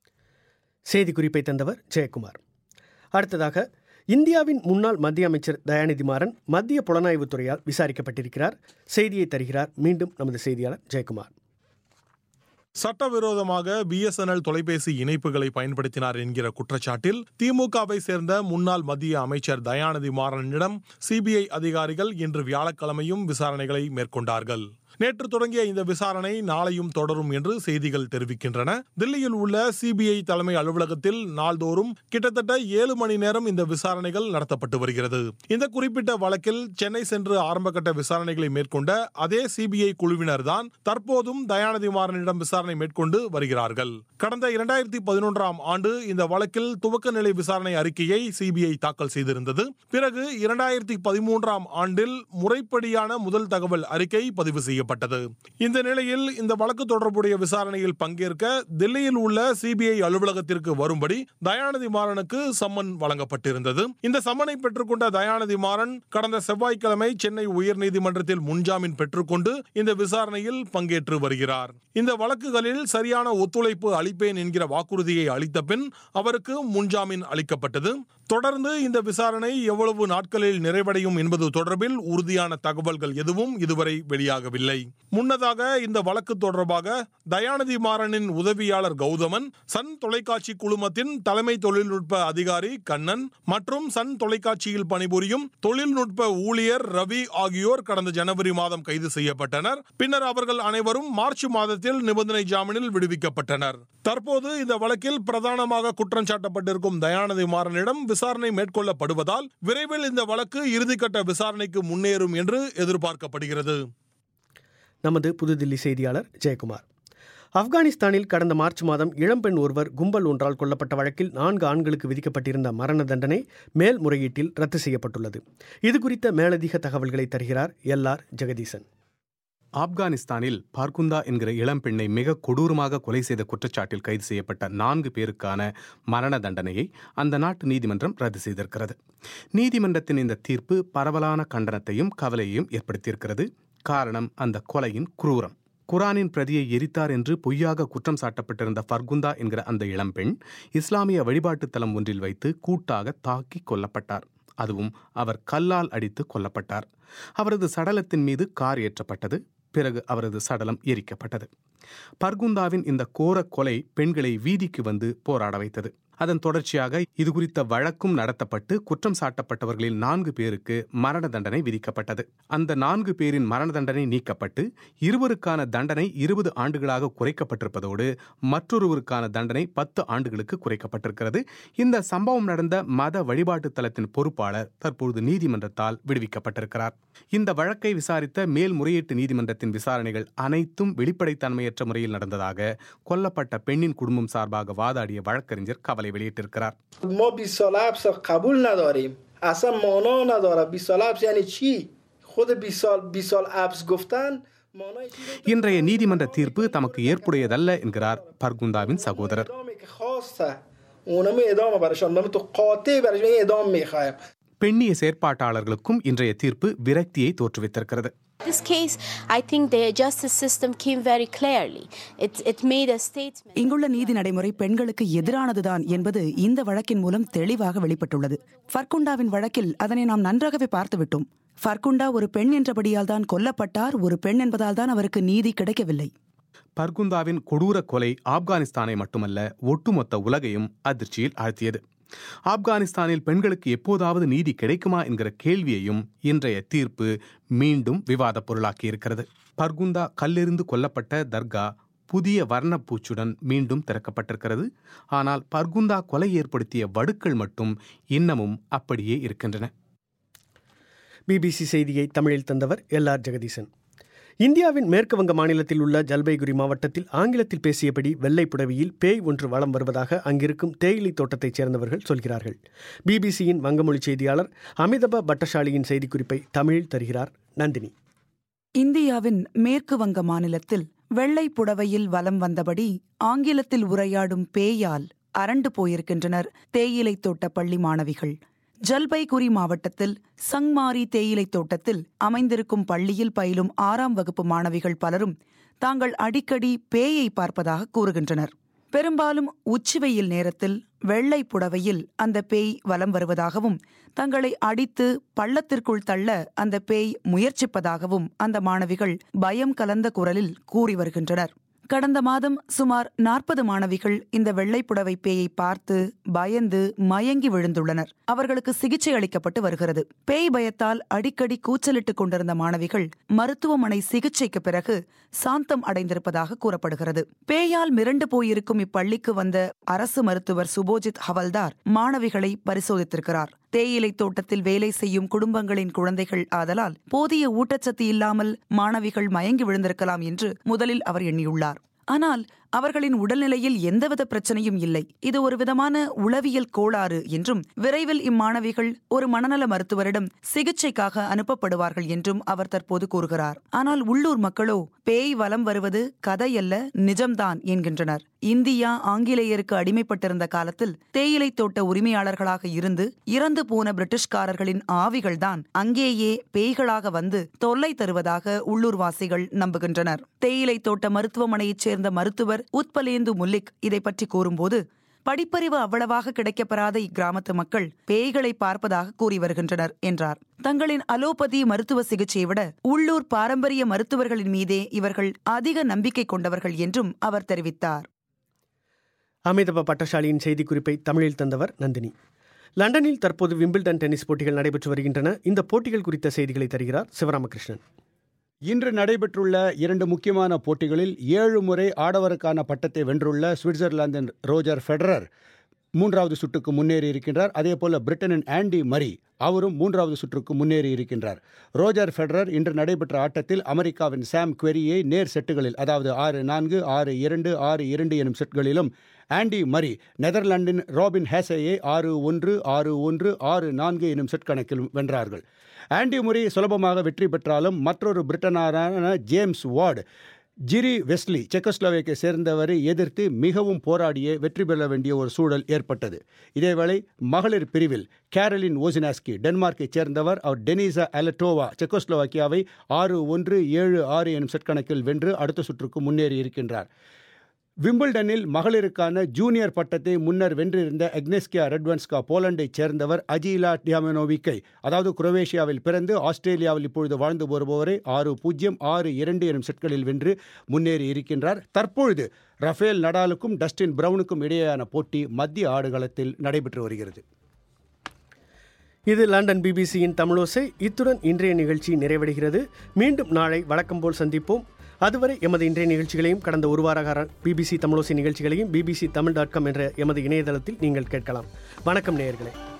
செய்தி குறிப்பை தந்தவர் ஜெயக்குமார் அடுத்ததாக இந்தியாவின் முன்னாள் மத்திய அமைச்சர் தயாநிதி மாறன் மத்திய புலனாய்வுத் துறையால் விசாரிக்கப்பட்டிருக்கிறார் செய்தியை தருகிறார் மீண்டும் நமது செய்தியாளர் ஜெயக்குமார் சட்டவிரோதமாக பிஎஸ்என்எல் தொலைபேசி இணைப்புகளை பயன்படுத்தினார் என்கிற குற்றச்சாட்டில் திமுகவை சேர்ந்த முன்னாள் மத்திய அமைச்சர் தயாநிதி மாறனிடம் சிபிஐ அதிகாரிகள் இன்று வியாழக்கிழமையும் விசாரணைகளை மேற்கொண்டார்கள் நேற்று தொடங்கிய இந்த விசாரணை நாளையும் தொடரும் என்று செய்திகள் தெரிவிக்கின்றன தில்லியில் உள்ள சிபிஐ தலைமை அலுவலகத்தில் நாள்தோறும் கிட்டத்தட்ட ஏழு மணி நேரம் இந்த விசாரணைகள் நடத்தப்பட்டு வருகிறது இந்த குறிப்பிட்ட வழக்கில் சென்னை சென்று ஆரம்பகட்ட விசாரணைகளை மேற்கொண்ட அதே சிபிஐ குழுவினர் தான் தற்போதும் தயாநிதி மாறனிடம் விசாரணை மேற்கொண்டு வருகிறார்கள் கடந்த இரண்டாயிரத்தி பதினொன்றாம் ஆண்டு இந்த வழக்கில் துவக்க நிலை விசாரணை அறிக்கையை சிபிஐ தாக்கல் செய்திருந்தது பிறகு இரண்டாயிரத்தி பதிமூன்றாம் ஆண்டில் முறைப்படியான முதல் தகவல் அறிக்கை பதிவு செய்யப்பட்டது இந்த நிலையில் இந்த வழக்கு தொடர்புடைய விசாரணையில் பங்கேற்க தில்லியில் உள்ள சிபிஐ அலுவலகத்திற்கு வரும்படி தயாநிதி மாறனுக்கு சம்மன் வழங்கப்பட்டிருந்தது இந்த சம்மனை பெற்றுக்கொண்ட தயாநிதி மாறன் கடந்த செவ்வாய்க்கிழமை சென்னை உயர்நீதிமன்றத்தில் முன்ஜாமீன் பெற்றுக்கொண்டு இந்த விசாரணையில் பங்கேற்று வருகிறார் இந்த வழக்குகளில் சரியான ஒத்துழைப்பு அளிப்பேன் என்கிற வாக்குறுதியை அளித்த பின் அவருக்கு முன்ஜாமீன் அளிக்கப்பட்டது தொடர்ந்து இந்த விசாரணை எவ்வளவு நாட்களில் நிறைவடையும் என்பது தொடர்பில் உறுதியான தகவல்கள் எதுவும் இதுவரை வெளியாகவில்லை முன்னதாக இந்த வழக்கு தொடர்பாக தயாநிதி மாறனின் உதவியாளர் கௌதமன் சன் தொலைக்காட்சி குழுமத்தின் தலைமை தொழில்நுட்ப அதிகாரி கண்ணன் மற்றும் சன் தொலைக்காட்சியில் பணிபுரியும் தொழில்நுட்ப ஊழியர் ரவி ஆகியோர் கடந்த ஜனவரி மாதம் கைது செய்யப்பட்டனர் பின்னர் அவர்கள் அனைவரும் மார்ச் மாதத்தில் நிபந்தனை ஜாமீனில் விடுவிக்கப்பட்டனர் தற்போது இந்த வழக்கில் பிரதானமாக குற்றம் சாட்டப்பட்டிருக்கும் தயாநிதி மாறனிடம் விசாரணை மேற்கொள்ளப்படுவதால் விரைவில் இந்த வழக்கு இறுதிக்கட்ட விசாரணைக்கு முன்னேறும் என்று எதிர்பார்க்கப்படுகிறது நமது புதுதில்லி செய்தியாளர் ஜெயக்குமார் ஆப்கானிஸ்தானில் கடந்த மார்ச் மாதம் இளம்பெண் ஒருவர் கும்பல் ஒன்றால் கொல்லப்பட்ட வழக்கில் நான்கு ஆண்களுக்கு விதிக்கப்பட்டிருந்த மரண தண்டனை மேல்முறையீட்டில் ரத்து செய்யப்பட்டுள்ளது இது குறித்த மேலதிக தகவல்களை தருகிறார் எல் ஆர் ஜெகதீசன் ஆப்கானிஸ்தானில் பார்குந்தா என்கிற இளம்பெண்ணை மிக கொடூரமாக கொலை செய்த குற்றச்சாட்டில் கைது செய்யப்பட்ட நான்கு பேருக்கான மரண தண்டனையை அந்த நாட்டு நீதிமன்றம் ரத்து செய்திருக்கிறது நீதிமன்றத்தின் இந்த தீர்ப்பு பரவலான கண்டனத்தையும் கவலையையும் ஏற்படுத்தியிருக்கிறது காரணம் அந்த கொலையின் குரூரம் குரானின் பிரதியை எரித்தார் என்று பொய்யாக குற்றம் சாட்டப்பட்டிருந்த ஃபர்குந்தா என்கிற அந்த இளம்பெண் இஸ்லாமிய வழிபாட்டுத் தலம் ஒன்றில் வைத்து கூட்டாக தாக்கி கொல்லப்பட்டார் அதுவும் அவர் கல்லால் அடித்து கொல்லப்பட்டார் அவரது சடலத்தின் மீது கார் ஏற்றப்பட்டது பிறகு அவரது சடலம் எரிக்கப்பட்டது பர்குந்தாவின் இந்த கோர கொலை பெண்களை வீதிக்கு வந்து போராட வைத்தது அதன் தொடர்ச்சியாக இது குறித்த வழக்கும் நடத்தப்பட்டு குற்றம் சாட்டப்பட்டவர்களில் நான்கு பேருக்கு மரண தண்டனை விதிக்கப்பட்டது அந்த நான்கு பேரின் மரண தண்டனை நீக்கப்பட்டு இருவருக்கான தண்டனை இருபது ஆண்டுகளாக குறைக்கப்பட்டிருப்பதோடு மற்றொருவருக்கான தண்டனை பத்து ஆண்டுகளுக்கு குறைக்கப்பட்டிருக்கிறது இந்த சம்பவம் நடந்த மத வழிபாட்டு தலத்தின் பொறுப்பாளர் தற்பொழுது நீதிமன்றத்தால் விடுவிக்கப்பட்டிருக்கிறார் இந்த வழக்கை விசாரித்த மேல்முறையீட்டு நீதிமன்றத்தின் விசாரணைகள் அனைத்தும் வெளிப்படைத்தன்மையற்ற முறையில் நடந்ததாக கொல்லப்பட்ட பெண்ணின் குடும்பம் சார்பாக வாதாடிய வழக்கறிஞர் கவலை வெளியிட்டிருக்கிறார் ما 20 سال حبس رو قبول نداریم اصلا مانا نداره 20 سال حبس یعنی چی خود 20 سال 20 سال حبس گفتن இன்றைய நீதிமன்ற தீர்ப்பு தமக்கு ஏற்புடையதல்ல என்கிறார் பர்குந்தாவின் சகோதரர் که خواسته اونم ادامه برشان دادم تو قاطع برش این ادامه میخوایم பெண்ணிய செயற்பாட்டாளர்களுக்கும் இன்றைய தீர்ப்பு விரக்தியை தோற்றுவித்திருக்கிறது This case, I think the justice system came very clearly. It, it made a statement. இங்குள்ள நீதி நடைமுறை பெண்களுக்கு எதிரானதுதான் என்பது இந்த வழக்கின் மூலம் தெளிவாக வெளிப்பட்டுள்ளது ஃபர்குண்டாவின் வழக்கில் அதனை நாம் நன்றாகவே பார்த்துவிட்டோம் ஃபர்குண்டா ஒரு பெண் என்றபடியால் தான் கொல்லப்பட்டார் ஒரு பெண் என்பதால் தான் அவருக்கு நீதி கிடைக்கவில்லை பர்குந்தாவின் கொடூர கொலை ஆப்கானிஸ்தானை மட்டுமல்ல ஒட்டுமொத்த உலகையும் அதிர்ச்சியில் ஆழ்த்தியது ஆப்கானிஸ்தானில் பெண்களுக்கு எப்போதாவது நீதி கிடைக்குமா என்கிற கேள்வியையும் இன்றைய தீர்ப்பு மீண்டும் விவாதப் பொருளாக்கி இருக்கிறது பர்குந்தா கல்லெறிந்து கொல்லப்பட்ட தர்கா புதிய வர்ணப்பூச்சுடன் மீண்டும் திறக்கப்பட்டிருக்கிறது ஆனால் பர்குந்தா கொலை ஏற்படுத்திய வடுக்கள் மட்டும் இன்னமும் அப்படியே இருக்கின்றன பிபிசி செய்தியை தமிழில் தந்தவர் எல் ஆர் ஜெகதீசன் இந்தியாவின் மேற்கு வங்க மாநிலத்தில் உள்ள ஜல்பைகுரி மாவட்டத்தில் ஆங்கிலத்தில் பேசியபடி வெள்ளை புடவியில் பேய் ஒன்று வலம் வருவதாக அங்கிருக்கும் தேயிலை தோட்டத்தைச் சேர்ந்தவர்கள் சொல்கிறார்கள் பிபிசியின் வங்கமொழி செய்தியாளர் அமிதப பட்டசாலியின் செய்திக்குறிப்பை தமிழில் தருகிறார் நந்தினி இந்தியாவின் மேற்கு வங்க மாநிலத்தில் வெள்ளை புடவையில் வலம் வந்தபடி ஆங்கிலத்தில் உரையாடும் பேயால் அரண்டு போயிருக்கின்றனர் தேயிலை தோட்ட பள்ளி மாணவிகள் ஜல்பைகுரி மாவட்டத்தில் சங்மாரி தேயிலை தோட்டத்தில் அமைந்திருக்கும் பள்ளியில் பயிலும் ஆறாம் வகுப்பு மாணவிகள் பலரும் தாங்கள் அடிக்கடி பேயை பார்ப்பதாக கூறுகின்றனர் பெரும்பாலும் உச்சிவெயில் நேரத்தில் வெள்ளை புடவையில் அந்த பேய் வலம் வருவதாகவும் தங்களை அடித்து பள்ளத்திற்குள் தள்ள அந்த பேய் முயற்சிப்பதாகவும் அந்த மாணவிகள் பயம் கலந்த குரலில் கூறி வருகின்றனர் கடந்த மாதம் சுமார் நாற்பது மாணவிகள் இந்த வெள்ளை புடவை பேயை பார்த்து பயந்து மயங்கி விழுந்துள்ளனர் அவர்களுக்கு சிகிச்சை அளிக்கப்பட்டு வருகிறது பேய் பயத்தால் அடிக்கடி கூச்சலிட்டுக் கொண்டிருந்த மாணவிகள் மருத்துவமனை சிகிச்சைக்கு பிறகு சாந்தம் அடைந்திருப்பதாக கூறப்படுகிறது பேயால் மிரண்டு போயிருக்கும் இப்பள்ளிக்கு வந்த அரசு மருத்துவர் சுபோஜித் ஹவல்தார் மாணவிகளை பரிசோதித்திருக்கிறார் தேயிலை தோட்டத்தில் வேலை செய்யும் குடும்பங்களின் குழந்தைகள் ஆதலால் போதிய ஊட்டச்சத்து இல்லாமல் மாணவிகள் மயங்கி விழுந்திருக்கலாம் என்று முதலில் அவர் எண்ணியுள்ளார் ஆனால் அவர்களின் உடல்நிலையில் எந்தவித பிரச்சனையும் இல்லை இது ஒரு விதமான உளவியல் கோளாறு என்றும் விரைவில் இம்மாணவிகள் ஒரு மனநல மருத்துவரிடம் சிகிச்சைக்காக அனுப்பப்படுவார்கள் என்றும் அவர் தற்போது கூறுகிறார் ஆனால் உள்ளூர் மக்களோ பேய் வலம் வருவது கதையல்ல நிஜம்தான் என்கின்றனர் இந்தியா ஆங்கிலேயருக்கு அடிமைப்பட்டிருந்த காலத்தில் தேயிலை தோட்ட உரிமையாளர்களாக இருந்து இறந்து போன பிரிட்டிஷ்காரர்களின் ஆவிகள்தான் அங்கேயே பேய்களாக வந்து தொல்லை தருவதாக உள்ளூர்வாசிகள் நம்புகின்றனர் தேயிலை தோட்ட மருத்துவமனையைச் சேர்ந்த மருத்துவர் உத்பலேந்து முல்லிக் இதை பற்றி கூறும்போது படிப்பறிவு அவ்வளவாக கிடைக்கப்பெறாத இக்கிராமத்து மக்கள் பேய்களை பார்ப்பதாக கூறி வருகின்றனர் என்றார் தங்களின் அலோபதி மருத்துவ சிகிச்சையை விட உள்ளூர் பாரம்பரிய மருத்துவர்களின் மீதே இவர்கள் அதிக நம்பிக்கை கொண்டவர்கள் என்றும் அவர் தெரிவித்தார் அமிதப பட்டசாலியின் செய்திக்குறிப்பை தமிழில் தந்தவர் நந்தினி லண்டனில் தற்போது விம்பிள்டன் டென்னிஸ் போட்டிகள் நடைபெற்று வருகின்றன இந்த போட்டிகள் குறித்த செய்திகளை தருகிறார் சிவராமகிருஷ்ணன் இன்று நடைபெற்றுள்ள இரண்டு முக்கியமான போட்டிகளில் ஏழு முறை ஆடவருக்கான பட்டத்தை வென்றுள்ள சுவிட்சர்லாந்தின் ரோஜர் ஃபெடரர் மூன்றாவது சுற்றுக்கு முன்னேறி இருக்கின்றார் அதே போல பிரிட்டனின் ஆண்டி மரி அவரும் மூன்றாவது சுற்றுக்கு முன்னேறி இருக்கின்றார் ரோஜர் ஃபெடரர் இன்று நடைபெற்ற ஆட்டத்தில் அமெரிக்காவின் சாம் குவெரியை நேர் செட்டுகளில் அதாவது ஆறு நான்கு ஆறு இரண்டு ஆறு இரண்டு எனும் செட்களிலும் ஆண்டி மரி நெதர்லாந்தின் ராபின் ஹேசையை ஆறு ஒன்று ஆறு ஒன்று ஆறு நான்கு எனும் செட் கணக்கிலும் வென்றார்கள் ஆண்டி முரி சுலபமாக வெற்றி பெற்றாலும் மற்றொரு பிரிட்டனாரான ஜேம்ஸ் வார்டு ஜிரி வெஸ்லி செக்கோஸ்லோவேக்கை சேர்ந்தவரை எதிர்த்து மிகவும் போராடியே வெற்றி பெற வேண்டிய ஒரு சூழல் ஏற்பட்டது இதேவேளை மகளிர் பிரிவில் கேரலின் ஓசினாஸ்கி டென்மார்க்கைச் சேர்ந்தவர் அவர் டெனிசா அலட்டோவா செக்கோஸ்லோவாக்கியாவை ஆறு ஒன்று ஏழு ஆறு எனும் செட் கணக்கில் வென்று அடுத்த சுற்றுக்கு முன்னேறி இருக்கின்றார் விம்பிள்டனில் மகளிருக்கான ஜூனியர் பட்டத்தை முன்னர் வென்றிருந்த எக்னெஸ்கியா ரெட்வன்ஸ்கா போலண்டைச் சேர்ந்தவர் அஜீலா டியாமனோவிக்கை அதாவது குரோவேஷியாவில் பிறந்து ஆஸ்திரேலியாவில் இப்பொழுது வாழ்ந்து வருபவரை ஆறு பூஜ்ஜியம் ஆறு இரண்டு எனும் செட்களில் வென்று முன்னேறி இருக்கின்றார் தற்பொழுது ரஃபேல் நடாலுக்கும் டஸ்டின் பிரவுனுக்கும் இடையேயான போட்டி மத்திய ஆடுகளத்தில் நடைபெற்று வருகிறது இது லண்டன் பிபிசியின் தமிழோசை இத்துடன் இன்றைய நிகழ்ச்சி நிறைவடைகிறது மீண்டும் நாளை வழக்கம் போல் சந்திப்போம் அதுவரை எமது இன்றைய நிகழ்ச்சிகளையும் கடந்த ஒரு வார கால பிபிசி தமிழோசை நிகழ்ச்சிகளையும் பிபிசி தமிழ் டாட் காம் என்ற எமது இணையதளத்தில் நீங்கள் கேட்கலாம் வணக்கம் நேயர்களே